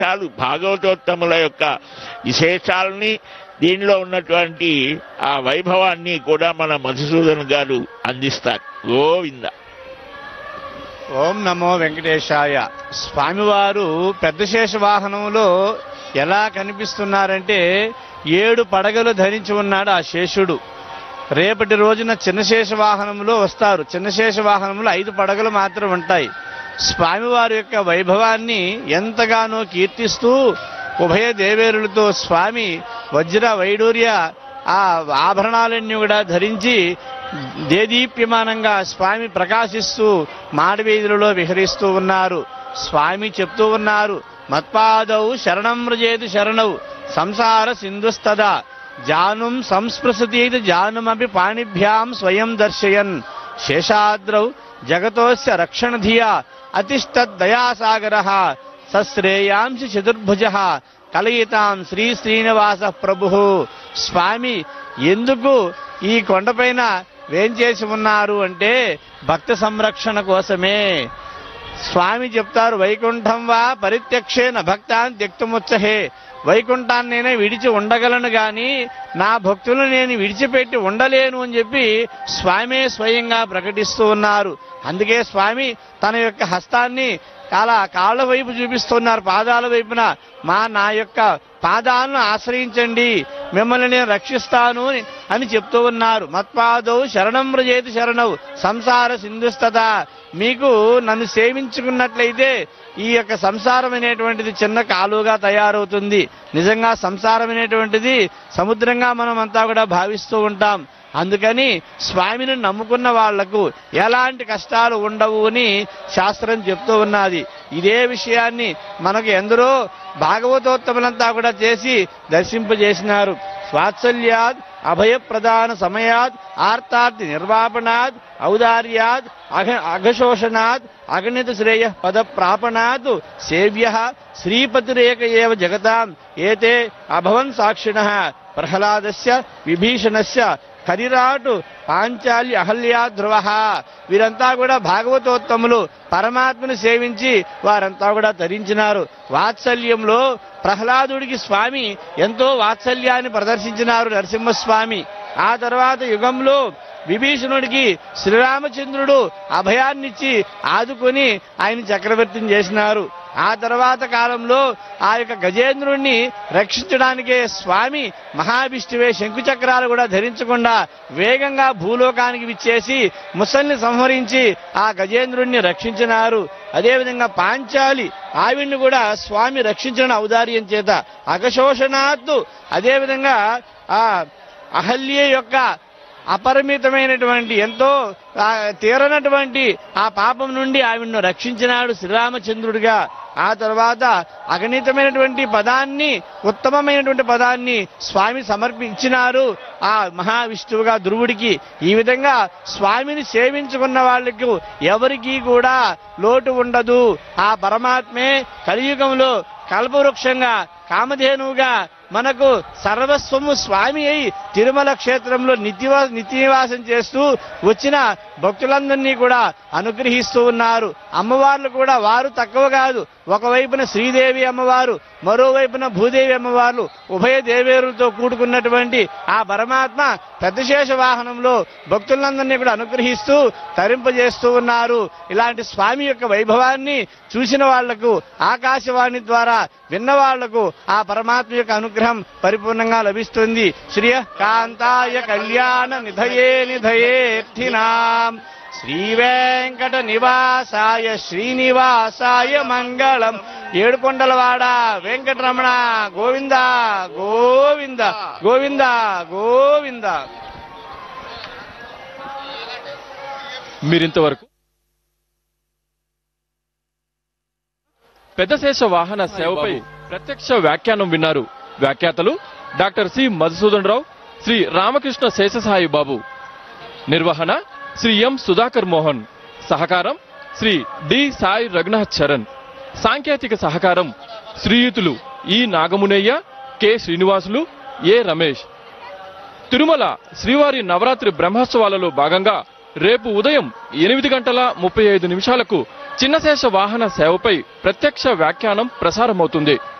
విశేషాలు భాగవతోత్తముల యొక్క విశేషాలని దీనిలో ఉన్నటువంటి ఆ వైభవాన్ని కూడా మన మధుసూదన్ గారు అందిస్తారు గోవింద ఓం నమో వెంకటేశాయ స్వామివారు పెద్ద శేష వాహనంలో ఎలా కనిపిస్తున్నారంటే ఏడు పడగలు ధరించి ఉన్నాడు ఆ శేషుడు రేపటి రోజున చిన్న శేష వాహనంలో వస్తారు చిన్న శేష వాహనంలో ఐదు పడగలు మాత్రం ఉంటాయి స్వామివారి యొక్క వైభవాన్ని ఎంతగానో కీర్తిస్తూ ఉభయ దేవేరులతో స్వామి వజ్ర వైడూర్య ఆ ఆభరణాలన్నీ కూడా ధరించి దేదీప్యమానంగా స్వామి ప్రకాశిస్తూ మాడవీధులలో విహరిస్తూ ఉన్నారు స్వామి చెప్తూ ఉన్నారు మత్పాదౌ శరణం మృజేది శరణౌ సంసార సింధుస్తదా జానుం సంస్పృశతీతి జానుమపి పాణిభ్యాం స్వయం దర్శయన్ శేషాద్రౌ జగతోస్య రక్షణధియా అతిష్టద్దయాసాగర సశ్రేయాంసి చతుర్భుజ కలయితాం శ్రీ శ్రీనివాస ప్రభు స్వామి ఎందుకు ఈ కొండపైన వేంచేసి ఉన్నారు అంటే భక్త సంరక్షణ కోసమే స్వామి చెప్తారు వైకుంఠం వా పరిత్యక్షేన భక్తాన్ త్యక్తముచ్చహే వైకుంఠాన్నైనా విడిచి ఉండగలను గాని నా భక్తులను నేను విడిచిపెట్టి ఉండలేను అని చెప్పి స్వామే స్వయంగా ప్రకటిస్తూ ఉన్నారు అందుకే స్వామి తన యొక్క హస్తాన్ని అలా కాళ్ళ వైపు చూపిస్తున్నారు పాదాల వైపున మా నా యొక్క పాదాలను ఆశ్రయించండి మిమ్మల్ని నేను రక్షిస్తాను అని- అని చెప్తూ ఉన్నారు మత్పాదౌ శరణం వ్రజేతి శరణవు సంసార సింధుస్తత మీకు నన్ను సేవించుకున్నట్లయితే ఈ యొక్క సంసారం అనేటువంటిది చిన్న కాలువగా తయారవుతుంది నిజంగా సంసారం అనేటువంటిది సముద్రంగా మనం అంతా కూడా భావిస్తూ ఉంటాం అందుకని స్వామిని నమ్ముకున్న వాళ్లకు ఎలాంటి కష్టాలు ఉండవు అని శాస్త్రం చెప్తూ ఉన్నది ఇదే విషయాన్ని మనకు ఎందరో భాగవతోత్తములంతా కూడా చేసి దర్శింపజేసినారు స్వాత్సల్యాద్ అభయప్రదాన సమయాద్ ఆర్తార్థి నిర్వాపణాద్ ఔదార్యాద్ అఘ అఘశోషణాద్ అగణిత శ్రేయ పద ప్రాపణాత్ సేవ్య శ్రీపతిరేక ఏవ జగతాం ఏతే అభవన్ సాక్షిణ ప్రహ్లాదస్య విభీషణస్య కరిరాటు పాంచాలి అహల్యా ధ్రువ వీరంతా కూడా భాగవతోత్తములు పరమాత్మను సేవించి వారంతా కూడా తరించినారు వాత్సల్యంలో ప్రహ్లాదుడికి స్వామి ఎంతో వాత్సల్యాన్ని ప్రదర్శించినారు నరసింహస్వామి ఆ తర్వాత యుగంలో విభీషణుడికి శ్రీరామచంద్రుడు అభయాన్నిచ్చి ఆదుకొని ఆయన చక్రవర్తిని చేసినారు ఆ తర్వాత కాలంలో ఆ యొక్క గజేంద్రుణ్ణి రక్షించడానికే స్వామి మహావిష్ణువే శంకు చక్రాలు కూడా ధరించకుండా వేగంగా భూలోకానికి విచ్చేసి ముసల్ని సంహరించి ఆ గజేంద్రుణ్ణి రక్షించినారు అదేవిధంగా పాంచాలి ఆవిడ్ని కూడా స్వామి రక్షించిన ఔదార్యం చేత అగశోషణాత్తు అదేవిధంగా ఆ అహల్య యొక్క అపరిమితమైనటువంటి ఎంతో ఆ, తీరనటువంటి ఆ పాపం నుండి ఆవిడను రక్షించినాడు శ్రీరామచంద్రుడిగా ఆ తర్వాత అగణితమైనటువంటి పదాన్ని ఉత్తమమైనటువంటి పదాన్ని స్వామి సమర్పించినారు ఆ మహావిష్ణువుగా ధ్రువుడికి ఈ విధంగా స్వామిని సేవించుకున్న వాళ్ళకు ఎవరికీ కూడా లోటు ఉండదు ఆ పరమాత్మే కలియుగంలో కల్పవృక్షంగా కామధేనువుగా మనకు సర్వస్వము స్వామి అయి తిరుమల క్షేత్రంలో నిత్యవా నిత్యనివాసం చేస్తూ వచ్చిన భక్తులందరినీ కూడా అనుగ్రహిస్తూ ఉన్నారు అమ్మవార్లు కూడా వారు తక్కువ కాదు ఒకవైపున శ్రీదేవి అమ్మవారు మరోవైపున భూదేవి అమ్మవార్లు ఉభయ దేవేరులతో కూడుకున్నటువంటి ఆ పరమాత్మ పెద్దశేష వాహనంలో భక్తులందరినీ కూడా అనుగ్రహిస్తూ తరింపజేస్తూ ఉన్నారు ఇలాంటి స్వామి యొక్క వైభవాన్ని చూసిన వాళ్లకు ఆకాశవాణి ద్వారా విన్న వాళ్లకు ఆ పరమాత్మ యొక్క అనుగ్రహం పరిపూర్ణంగా లభిస్తుంది శ్రియ కాంతాయ కళ్యాణ నిధయే నిధయేర్థినాం శ్రీ వెంకట నివాసాయ శ్రీనివాసాయ మంగళం ఏడుకొండలవాడ వెంకటరమణ గోవింద గోవింద గోవింద గోవింద మీరింతవరకు పెద్దశేష వాహన సేవపై ప్రత్యక్ష వ్యాఖ్యానం విన్నారు వ్యాఖ్యాతలు డాక్టర్ సి మధుసూదన్ రావు శ్రీ రామకృష్ణ శేషసాయి బాబు నిర్వహణ శ్రీ ఎం సుధాకర్ మోహన్ సహకారం శ్రీ డి సాయి రఘునాథ్ చరణ్ సాంకేతిక సహకారం శ్రీయుతులు E Nagamunaiah K Srinivasulu A Ramesh Tirumala శ్రీవారి నవరాత్రి బ్రహ్మోత్సవాలలో భాగంగా రేపు ఉదయం ఎనిమిది గంటల ముప్పై ఐదు నిమిషాలకు చిన్నశేష వాహన సేవపై ప్రత్యక్ష వ్యాఖ్యానం ప్రసారమవుతుంది